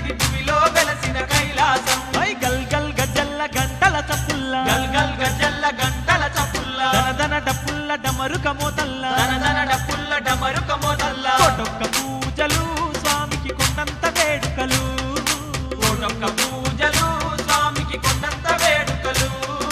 నిధి భూమిలో వెలసిన కైలాసం ఐ గల్ గల్ గజల్ల గంటల చప్పుల్ల గల్ గల్ గజల్ల గంటల చప్పుల్ల దనదన డప్పుల్ల డమరుక మోతల్ల దనదన డప్పుల్ల డమరుక మోతల్ల కోటొక్క పూజలు స్వామికి కొండంత వేడుకలు కోటొక్క పూజలు స్వామికి కొండంత వేడుకలు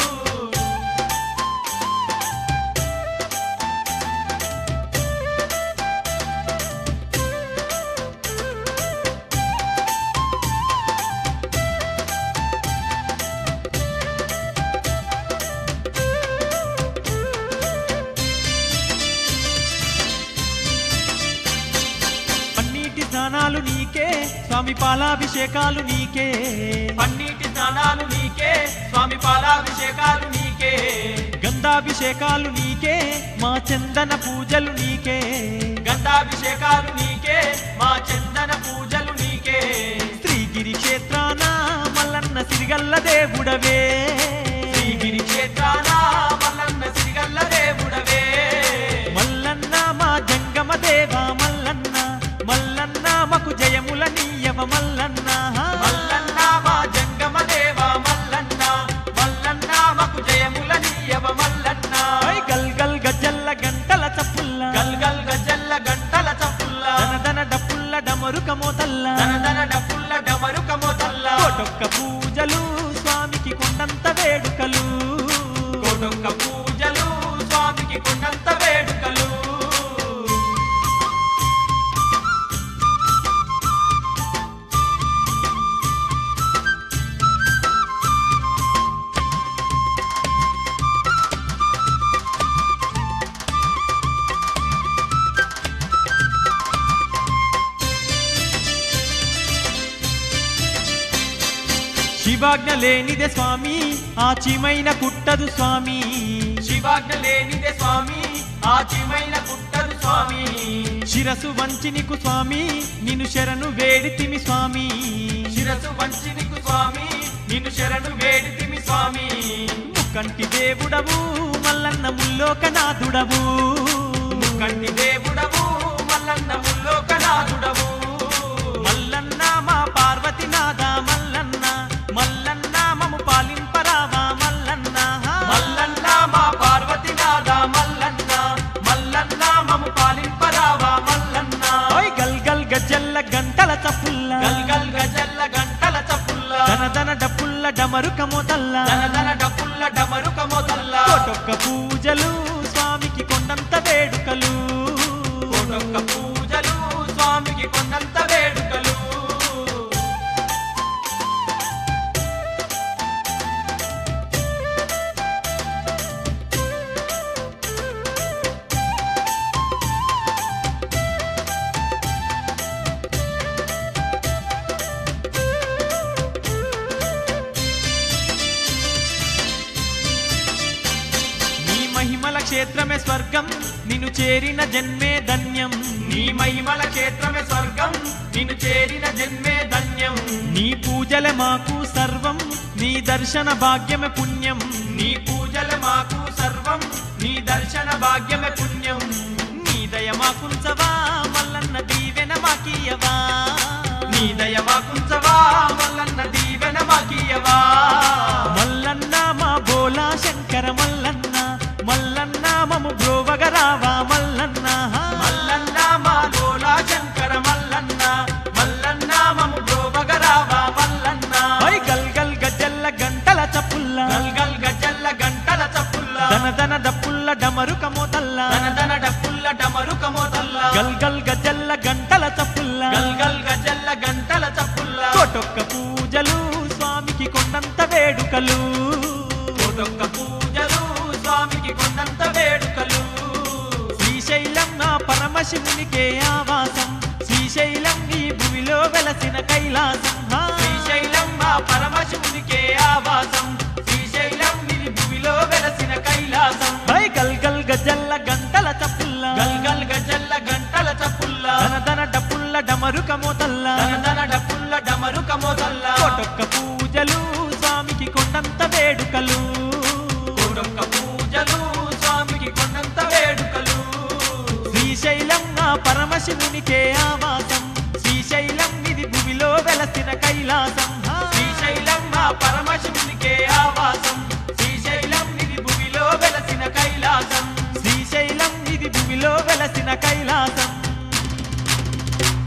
పన్నీటి స్నానాలు నీకే స్వామి పాలాభిషేకాలు నీకే పన్నీటి స్నానాలు నీకే స్వామి పాలాభిషేకాలు నీకే గంధాభిషేకాలు నీకే మా చందన పూజలు నీకే గంధాభిషేకాలు నీకే మా చందన పూజలు నీకే శ్రీగిరి క్షేత్రాన మల్లన్న సిరిగల్ల దేవుడవే శ్రీగిరి క్షేత్రాన మల్లన్న సిరిగల్ల దేవుడవే మల్లన్న మా జంగమ దేవ మల్లన్న మల్లన్న మకు జయముల నీయవ మల్లన్న మల్లన్న మా జంగమ దేవ మల్లన్న మల్లన్న మకు జయముల నీయవ మల్లన్న ఐ గల్ గల్ గజల్ల గంటల చప్పుల్ల గల్ గల్ గజల్ల గంటల చప్పుల్ల దనదన డప్పుల్ల డమరుక మోతల్ల దనదన డప్పుల్ల డమరుక మోతల్ల కోటొక్క పూజలు స్వామికి కొండంత వేడుకలు కోటొక్క పూజలు స్వామికి కొండంత వేడుకలు శివాజ్ఞ లేనిదే స్వామి ఆ చిమైన కుట్టదు స్వామి శివాజ్ఞ లేనిదే స్వామి ఆచిమైన పుట్టదు స్వామి శిరసు వంచి నీకు స్వామి నిన్ను శరణు వేడితిమి స్వామి శిరసు వంచి నీకు స్వామి నిన్ను శరణు వేడితిమి స్వామి ముక్కంటి దేవుడవు మల్లన్న ముల్లోకనాథుడవు కంటి దేవుడవు మల్లన్న ముల్లోకనాథుడవు మల్లన్న మా పార్వతీనాథ మల్లన్న మల్లన్న మము పాలింపరావా మల్లన్న మల్లన్న మా పార్వతీనాథ మల్లన్న మల్లన్న మము పాలింపరావా మల్లన్న ఓయ్ గల్ గల్ గజ్జల్ల గంటల చప్పుల్ల గల్ గల్ గజల్ల గంటల చప్పుల్ల దన దన డప్పుల్ల డమరుక మోతల్ల దనదన డప్పుల్ల డమరుక మోతల్ల కోటొక్క పూజలు స్వామికి కొండంత వేడుకలు కోటొక్క పూజలు స్వామికి కొండంత వేడుకలు నీ మహిమల క్షేత్రమే స్వర్గం నిన్ను చేరిన జన్మే ధన్యం నీ మహిమల క్షేత్రమే స్వర్గం నిన్ను చేరిన జన్మే ధన్యం నీ పూజలే మాకు సర్వం నీ దర్శన భాగ్యమే పుణ్యం నీ పూజల మాకు సర్వం నీ దర్శన భాగ్యమే పుణ్యం నీ దయ మాకుంచవా మల్లన్న దీవెన మాకీయవా నీ దయ మాకుంచవా మల్లన్న దీవెన మాకీయవా మల్లన్న మా బోలా శంకర మల్లన్న మల్లన్న మము బ్రోవగరావా మల్లన్న మల్లన్న మా లోలా శంకర మల్లన్న మల్లన్న మము బ్రోబగరావా మల్లన్న ఓయ్ గల్ గల్ గజ్జల్ల గంటల చప్పుల్ల గల్ గల్ గజల్ల గంటల చప్పుల్ల దన దన డప్పుల్ల డమరుక మోతల్ల దనదన డప్పుల్ల డమరుక మోతల్ల గల్ గల్ గజ్జల్ల గంటల చప్పుల్ల గల్ గల్ గజల్ల గంటల చప్పుల్ల కోటొక్క పూజలు స్వామికి కొండంత వేడుకలు కోటొక్క పూజలు స్వామికి కొండంత వేడుకలు శ్రీశైలం నా పరమశివునికే ఆవాసం శ్రీశైలం ఈ భూమిలో వెలసిన కైలాసం హా. శ్రీశైలం మా పరమశివునికే ఆవాసం శ్రీశైలం నిధి భూమిలో వెలసిన కైలాసం హై గల్ గల్ గజల్ల గంటల చప్పుల్ల గల్ గల్ గజల్ల గంటల చప్పుల్ల దన దన డప్పుల్ల డమరుక మోతల్ల దనదన డప్పుల్ల డమరుక మోతల్ల కోటొక్క పూజలు స్వామికి కొండంత వేడుకలు కోటొక్క పూజలు స్వామికి కొండంత వేడుకలు శ్రీశైలం నా పరమశివునికే ఆవాసం శ్రీశైలం ఇది భూమిలో వెలసిన వెలసిన కైలాసం హా. శ్రీశైలం మా పరమశివునికే ఆవాసం శ్రీశైలం ఇది భూమిలో వెలసిన కైలాసం శ్రీశైలం ఇది భూమిలో వెలసిన కైలాసం